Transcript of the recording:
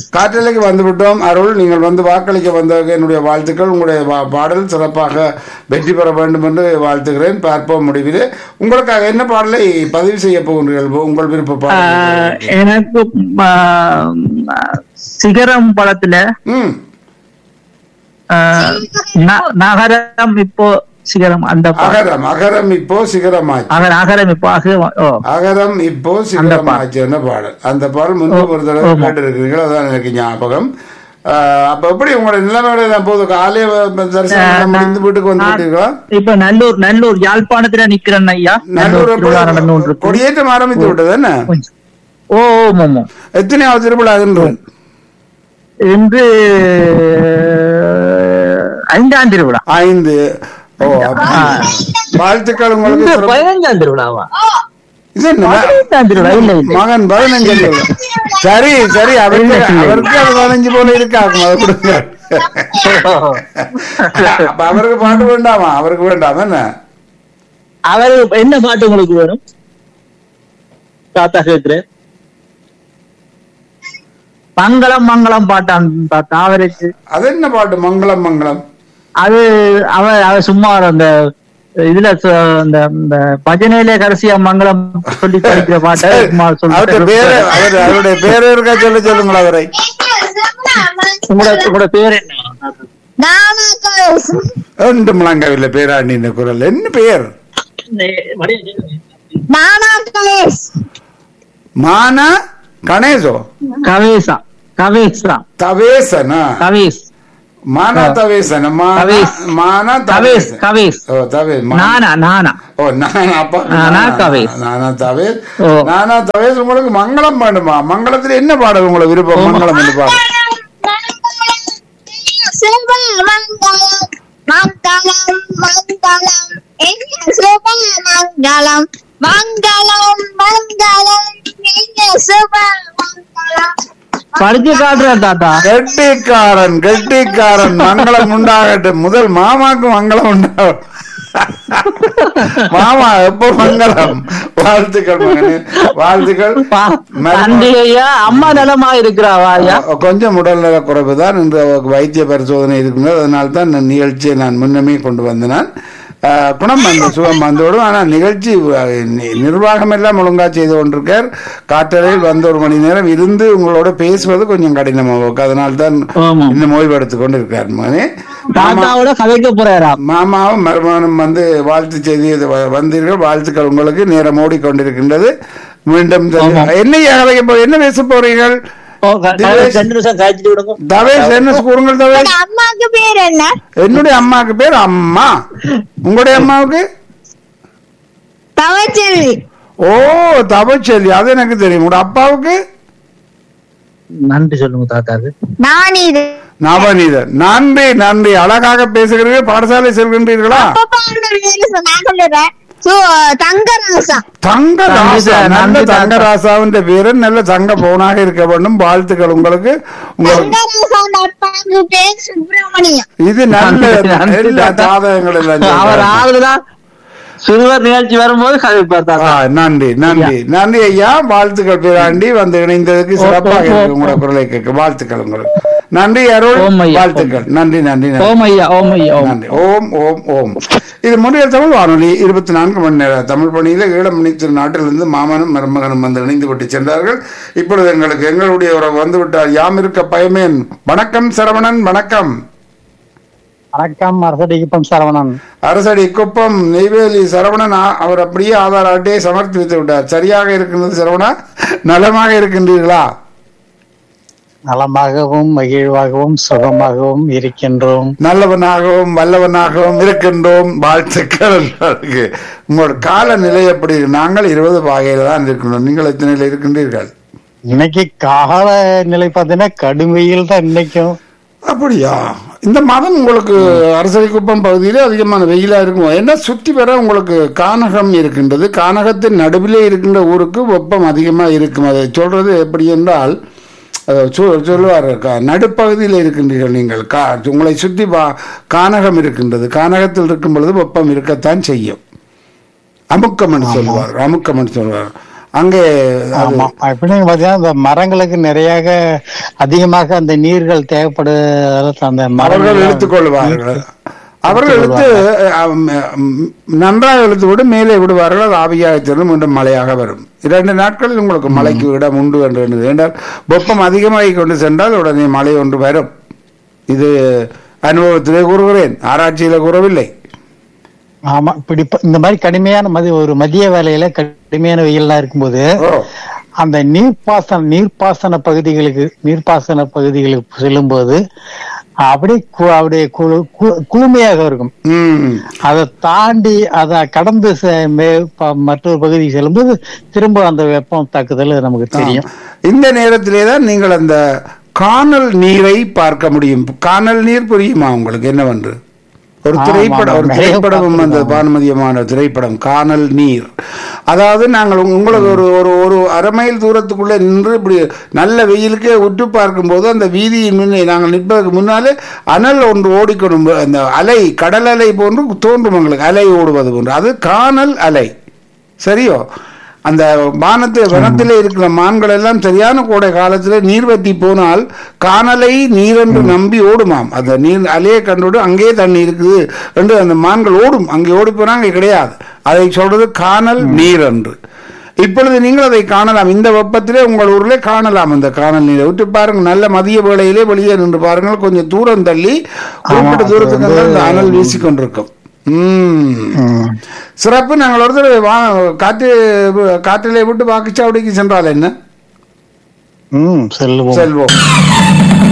காற்றலைக்கு வந்து விட்டோம் அருள் நீங்கள் வந்து வாக்களிக்க வந்தவங்க என்னுடைய வாழ்த்துக்கள் உங்களுடைய வா- பாடல் சிறப்பாக வெற்றி பெற வேண்டும் என்று வாழ்த்துகிறேன் பார்ப்போம் முடிவில் உங்களுக்காக என்ன பாடலை பதிவு செய்ய போகின்றீர்கள் உங்கள் விருப்ப ஆஹ், பாடல் எனக்கு ஆஹ், சிகரம் படத்துல ம் ஆஹ், ந- நகரம் இப்போ சிகரம் அந்த பா- அகரம் அகரம் இப்போ சிகரமாச்சு அகர அகரம் இப்போ அக- ஓ அகரம் இப்போ சிகரமாச்சு என்ன பாடல் அந்த பாடல் முன்பு ஒரு தடவை ஆமா. கேட்டிருக்கிறீர்கள் அதான் எனக்கு ஞாபகம் ஆஹ், அப்ப எப்படி உங்களுடைய நிலைமையோட நான் போது ஆலய தரிசனம் முடிந்து வீட்டுக்கு வந்து விட்டீர்களா இப்ப நல்லூர் நல்லூர் யாழ்ப்பாணத்துல நிக்கிறேன் ஐயா நல்லூர் நல்லூர் திருவிழா நடந்து எப்படி கொண்டிருக்கு. கொடியேற்றம் ஆரம்பித்து விட்டது என்ன ஓ ஓ, ஆமா எத்தனையாவது திருவிழா என்று இன்று ஐந்தாம் திருவிழா ஐந்து ஓ அப்ப- வாழ்த்துக்கள் உங்களுக்கு இந்த சிறப்பு. பதினஞ்சாம் திருவிழாவா இது என்ன? பதினைந்தாம் திருவிழா இல்ல இல்ல மகன் பதினஞ்சு இல்ல. சரி சரி அவருக்கு அவருக்கு அது பதினஞ்சு போல இருக்காக்கும் அதை கொடுங்க அப்ப அவருக்கு பாட்டு வேண்டாமா அவருக்கு வேண்டாம் என்ன அவர் என்ன பாட்டு உங்களுக்கு வேணும் தாத்தா கேக்குறேன் மங்களம் மங்களம் பாட்டான் தாத்தா அவருக்கு அது என்ன பாட்டு மங்களம் மங்களம் அது அவர் அவர் சும்மா அந்த இதுல ச- அந்த இந்த பஜனையில கடைசியா மங்களம் சொல்லி படிக்கிற பாட்டை சும்மா அவருடைய பேரு சொல்லிட்டு அவர் அவருடைய பேரு இருக்கா சொல்ல சொல்லுங்களா அவரை உங்களோட உங்களோட பேர் என்ன ரெண்டு முழங்கவில்லை பேராண்டின குரல் என்ன பேர் மான கணேசோ கவேசா கவேசா தவேசனா கவேஸ் மானா தவேசன மான தவேஸ். மானா கவேஸ் தவேசன் கவேஸ் ஓ தவேஸ் மா- நானா நானா ஓ நானா அப்பா நானா தவேஸ். நானா தவேஸ் ஓ. நானா தவேஸ் உங்களுக்கு மங்களம் வேண்டுமா மங்களத்துல என்ன பாடல் உங்களுக்கு விருப்பம் மங்களம் என்று பாடல் மங்களம் மங்களம் எங்க சுப மங்களம் மங்களம் மங்களம் எங்க சுப மங்களம் படிச்சு காட்டுறேன் தாத்தா கெட்டிக்காரன் கெட்டிக்காரன் மங்களம் உண்டாகட்டும் முதல் மாமாக்கு மங்களம் உண்டாகும் மாமா எப்போ மங்களம் வாழ்த்துக்கள் மகனே வாழ்த்துக்கள் நன்றி ஐயா அம்மா நலமா இருக்கிறாவா ஐயா கொஞ்சம் உடல்நல குறைவு தான் இந்த வைத்திய பரிசோதனை இருக்கிறது அதனால தான் இந்த நிகழ்ச்சியை நான் முன்னமே கொண்டு வந்தேன் நான் ஆஹ், குணம் வந்து சுகம் வந்துவிடும் ஆனால் நிகழ்ச்சி அஹ், நி- நிர்வாகம் எல்லாம் ஒழுங்கா செய்து கொண்டிருக்கார் காற்றலையில் வந்து ஒரு மணி நேரம் இருந்து உங்களோட பேசுவது கொஞ்சம் கடினமாக அதனால தான் ஆமா. இன்னும் ஓய்வெடுத்துக் கொண்டு இருக்கார் மகனே மாமா தாத்தாவோட கதைக்க போறாரா மாமாவும் மருமகனும் வந்து வாழ்த்து செய்தி இது வ- வந்தீர்கள் வாழ்த்துக்கள் உங்களுக்கு நேரம் ஓடிக்கொண்டிருக்கின்றது மீண்டும் ஆமா. என்ன கதைக்க போ என்ன பேச போறீர்கள் ஓ, க- திவேஷ். ரெண்டு நிமிஷம் காய்ச்சிட்டு விடுங்க தவேஷ் என்ன கூறுங்கள் தவேஷ் உங்க அம்மாக்கு பேர் என்ன என்னுடைய அம்மாவுக்கு பேர் அம்மா உங்களுடைய அம்மாவுக்கு தவச்செல்வி ஓ தவச்செல்வி அது எனக்கு தெரியும் உங்களோட அப்பாவுக்கு நன்றி சொல்லுங்க தாத்தாக்கு நான் இது நவநீதன் நன்றி நன்றி அழகாக பேசுகிறீர்கள் பாடசாலை செல்கின்றீர்களா அப்பப்பா அந்த பேரு சொ- நான் சொல்லிடுறேன் சு தங்கராசா தங்கராசா நன்றி, நல்ல நன்றி, தாத்தா. தங்கராசாவின் பேரு நல்ல தங்க பவுனாக இருக்க வேண்டும் வாழ்த்துக்கள் உங்களுக்கு உங்களுக்கு தங்கராசா அந்த அப்பாவுக்கு பேர் சுப்பிரமணியம் இது நல்ல நன்றி, நன்றி, எல்லா தாத்தா. ஜாதகங்கள் எல்லாம் அவர் சொல்றாங்க. ஆளுதான் சிறுவர் நிகழ்ச்சி வரும்போது கதைப்பார் ஆ, தாத்தா நன்றி நன்றி நன்றி ஐயா வாழ்த்துக்கள் பேராண்டி வந்து இணைந்ததுக்கு ஓ, சிறப்பாக ஓ, இருக்கு ஓ. உங்களோட குரலை கேட்க வாழ்த்துக்கள் உங்களுக்கு நன்றி அருள் ஓம் ஐயா, வாழ்த்துக்கள் நன்றி நன்றி நன்றி ஓம் ஐயா ஓம் ஐயா ஓம் நன்றி ஓம் ஓம் ஓம் இது முன்னில் தமிழ் வானொலி இருபத்தி நான்கு மணி நேர தமிழ் பணியில ஈழமணி திருநாட்டிலிருந்து மாமனும் மருமகனும் வந்து இணைந்து விட்டு சென்றார்கள் இப்பொழுது எங்களுக்கு எங்களுடைய ஒரு வந்து விட்டார் யாம் இருக்க பயமேன் வணக்கம் சரவணன் வணக்கம் வணக்கம் அரசடிக்குப்பம் சரவணன் அரசடி குப்பம் நெய்வேலி சரவணன் ஆ- அவர் அப்படியே ஆதார் அட்டையை சமர்ப்பித்து விட்டார் சரியாக இருக்கின்றது சரவணா நலமாக இருக்கின்றீர்களா நலமாகவும் மகிழ்வாகவும் சுகமாகவும் இருக்கின்றோம் நல்லவனாகவும் வல்லவனாகவும் இருக்கின்றோம் வாழ்த்துக்கள் உங்களுக்கு. உங்களோட கால நிலை எப்படி இருக்கு? நாங்கள் இருபது வகையில தான் இருக்கின்றோம் நீங்கள் எத்தனையில இருக்கின்றீர்கள் இன்னைக்கு கால நிலை பார்த்தீங்கன்னா கடுமையில் தான் இன்னைக்கும் அப்படியா இந்த மாதம் உங்களுக்கு அரசரிக்குப்பம் பகுதியிலே அதிகமான வெயிலா இருக்கும் ஏன்னா சுற்றி வர உங்களுக்கு கானகம் இருக்கின்றது கானகத்தின் நடுவிலே இருக்கின்ற ஊருக்கு வெப்பம் அதிகமா இருக்கும் அதை சொல்றது எப்படி என்றால் அஹ், சொ- சொல்லுவார் க- நடுப்பகுதியில் இருக்கின்றீர்கள் நீங்கள் கா உங்களை சுற்றி வா- கானகம் இருக்கின்றது கானகத்தில் இருக்கும் பொழுது வெப்பம் இருக்கத்தான் செய்யும் அமுக்கம் என்று சொல்லுவார் அமுக்கம் என்று சொல்லுவார் அங்கே அது- ஆமா எப்படின்னு பாத்தீங்கன்னா இந்த மரங்களுக்கு நிறைய அதிகமாக அந்த நீர்கள் தேவைப்படு அந்த அவர்கள் மரங்கள் இழுத்துக் கொள்வார்கள் அவர்கள் இழுத்து அம், அம், நன்றாக இழுத்து விட்டு மேலே விடுவார்கள் அது ஆவியாக செல்லும் மீண்டும் மழையாக வரும் இரண்டு நாட்களில் உங்களுக்கு மழைக்கு இடம் உண்டு என்று எண்ணுது. ஏனென்றால் வெப்பம் அதிகமாகி கொண்டு சென்றால் உடனே மழை ஒன்று வரும் இது அனுபவத்திலே கூறுகிறேன் ஆராய்ச்சியில கூறவில்லை ஆமா இப்படி இப்ப இந்த மாதிரி கடுமையான மதி ஒரு மதிய வேலையில கடுமையான வெயில்லாம் இருக்கும்போது ஓ அந்த நீர்ப்பாசன நீர்ப்பாசன பகுதிகளுக்கு நீர்ப்பாசன பகுதிகளுக்கு செல்லும்போது அப்படியே கு- அப்படியே குளு- கு- குளுமையாக இருக்கும் ம் அதை தாண்டி அதை கடந்து செ- மே- ப- மற்றொரு பகுதிக்கு செல்லும்போது திரும்ப அந்த வெப்பம் தாக்குதல் நமக்கு தெரியும் இந்த நேரத்திலே தான் நீங்கள் அந்த காணல் நீரை பார்க்க முடியும் காணல் நீர் புரியுமா உங்களுக்கு என்னவென்று ஒரு ஆமா, திரைப்படம் ஒரு ஆமா, நிறைய திரைப்படம் அந்த பானுமதியமான திரைப்படம் காணல் நீர் அதாவது நாங்கள் உங்க- உங்களுக்கு ஒரு ஒரு ஒரு அரை மைல் தூரத்துக்குள்ளே நின்று இப்படி நல்ல வெயிலுக்கே உற்று பார்க்கும்போது அந்த வீதியின் முன்னே நாங்கள் நிற்பதற்கு முன்னாலே அனல் ஒன்று ஓடிக்கொடும் அந்த அலை கடல் அலை போன்று தோன்றும் எங்களுக்கு அலை ஓடுவது போன்று அது காணல் அலை சரியோ அந்த வானத்து வனத்திலே இருக்கிற மான்கள் எல்லாம் சரியான கோடை காலத்துல நீர் வற்றி போனால் காணலை நீர் என்று நம்பி ஓடுமாம் அந்த நீர் அலையை கண்டுவிட்டு அங்கேயே தண்ணி இருக்குது என்று அந்த மான்கள் ஓடும் அங்கே ஓடி போனா அங்கே கிடையாது அதை சொல்றது காணல் நீர் என்று இப்பொழுது நீங்கள் அதை காணலாம் இந்த வெப்பத்திலே உங்கள் ஊரிலே காணலாம் அந்த காணல் நீரை விட்டு பாருங்க நல்ல மதிய வேளையிலே வெளியே நின்று பாருங்கள் கொஞ்சம் தூரம் தள்ளி குறிப்பிட்ட தூரத்துக்கு அங்கே இந்த அனல் வீசிக்கொண்டிருக்கும் உம் ம். சிறப்பு நாங்கள் ஒருத்தர் வா- காற்று காற்றிலே விட்டு வாக்குச்சாவடிக்கு சென்றால் என்ன ம் செல்லுவோம் செல்வோம்